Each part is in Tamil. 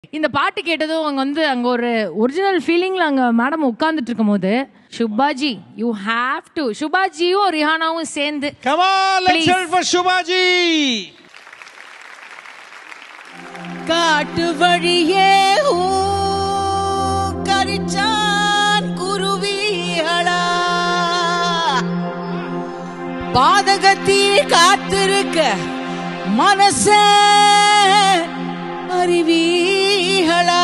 இந்த பாட்டு கேட்டதும் அங்க வந்து அங்க ஒரு ஒரிஜினல் ஃபீலிங்ல அங்க மேடம் உட்கார்ந்துட்டு இருக்கும்போது சுபாஜி யூ ஹாவ் டு சுபாஜியும் ரிஹானாவும் சேர்ந்து Come on, let's Please. hear it for Shubhaji. காட்டு வழியே ஊ கரிச்சான் குருவிகளா பாதகத்தில் காத்திருக்க மனச அறிவீகளா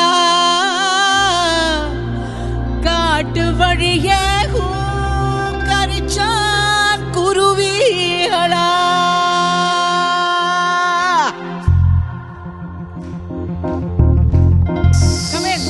காட்டு வழியே ஊ கரிச்சான் குருவிகளா Come in.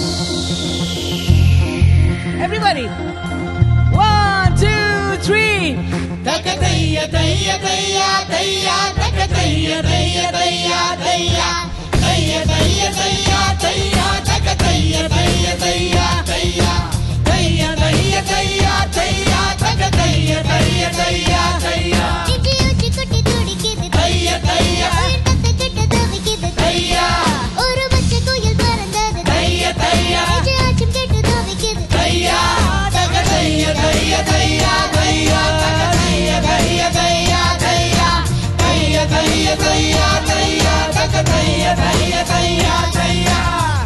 Everybody. One, two, three. Takataya, taya, taya, taya, takataya, taya, taya, taya. Taya, taya, taya, taya, takataya, taya, taya, taya. Taya, taya, taya, taya, takataya, taya, taya, taya. இஞ்சி ஊச்சி குட்டி துடிக்குது தையா, தையா. உயிர் பத்து கிட்ட தவிக்குது தையா. ஒரு பச்சை குயில் பறந்தது தையா, தையா. இஞ்சி ஆச்சும் கெட்டு தவிக்குது தையா, தகதையா, தையா, தையா, தையா, தகதையா, தையா, தையா, தையா. தையா, தையா, தையா, தையா, தகதையா, தையா, தையா, தையா.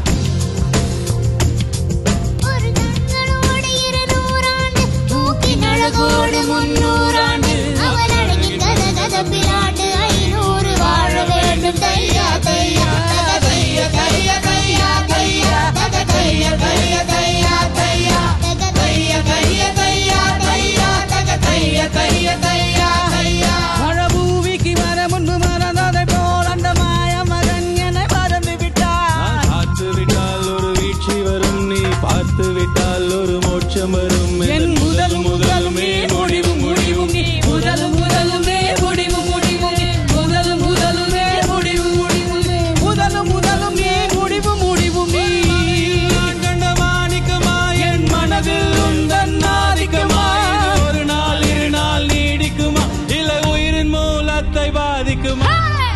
ஒரு கண்களோடு இரு நூறாண்டு மூக்கின் அழகோடு முன்னூறாண்டு அவன் அழகின் கதகதப்பிலாண்டு ஐநூறு வாழ வேண்டும் தையா தையா தையா, தையா, தையா, தையா, தகதையா, தையா, தையா, தையா. தையா, தையா, தையா, தையா, தகதையா, தையா, தையா, தையா. மழபூவிக்கு வர முன்பு மறந்ததை போல் அந்த மாய மகன் என்னை மறந்து விட்டார் பார்த்து விட்டால் ஒரு வீழ்ச்சி வரும் நீ பார்த்து விட்டால் ஒரு மோட்சம் வரும் என் முதல் முதலுமே முடிவு முடிவும் நீ முதல் முதலுமே முடிவு முடிவும் நீ முதல் முதலுமே முடிவு முடிவும் நீ முதல் முதலுமே முடிவு முடிவும் நீ நான் கண்ட மாணிக்கமா என் மனதில் உந்தன் ஆதிக்கமா ஒரு நாள் இரு நாள் நீடிக்குமா இல்ல உயிரின் மூலத்தை பாதிக்குமா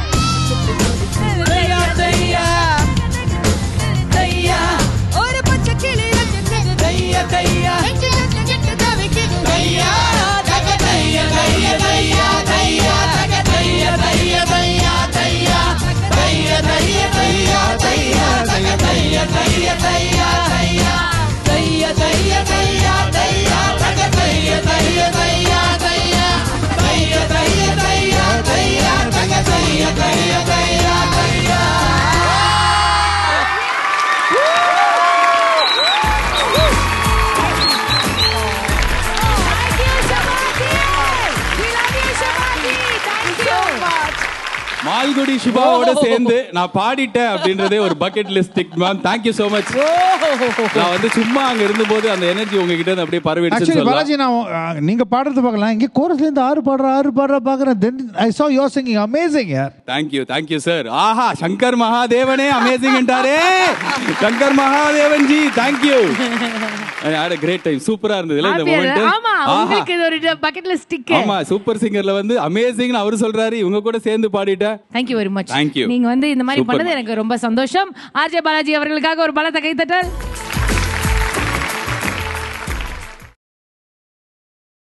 தையா தையா தையா ஒரு பச்சை கிளி வச்சிருக்குது தையா தையா நெஞ்சு கெட்டு கெட்டு தவிக்குது தையா, தகதையா, தையா, தையா, தையா, தகதையா, தையா, தையா, தையா. தையா, தையா, தையா, தையா, தகதையா, தையா, தையா, தையா. தையா, தையா, தையா, தையா, தகதையா, தையா, தையா, தையா. தையா, தையா, தையா, தையா, தகதையா, தையா, தையா, தையா. மால்குடி சிவாவோட சேர்ந்து நான் பாடிட்டேன் அப்படின்றதே ஒரு bucket list tick ma'am thank you so much நான் வந்து சும்மா அங்க இருந்தபோது அந்த எனர்ஜி உங்ககிட்ட இருந்து அப்படியே பரவிடுச்சு ஆக்சுவலி பாலாஜி நான் அஹ், நீங்க பாடுறது பார்க்கலாம் இங்கே கோரஸ்ல இருந்து ஆறு பாடுற ஆறு பாடுற பாக்குறேன் then I saw your singing amazing யார் தேங்க்யூ தேங்க்யூ சார் ஆஹா சங்கர் மகாதேவனே அமேசிங் என்றாரே Shankar Mahadevan ji thank you had a great time சூப்பரா இருந்தது இல்ல இந்த Happy ஆ மொமெண்ட் இரு- ஆமா உங்களுக்கு இது ஒரு பக்கெட்ல ஸ்டிக் ஆமா சூப்பர் சிங்கர்ல வந்து அமேசிங்னு அவரு சொல்றாரு இவங்க கூட சேர்ந்து பாடிட்டேன் thank you very much Thank you. நீங்க வந்து இந்த மாதிரி Super, பண்ணது ma'am. எனக்கு ரொம்ப சந்தோஷம் ஆர்ஜே பாலாஜி அவர்களுக்காக ஒரு பலத்த கைத்தட்டல்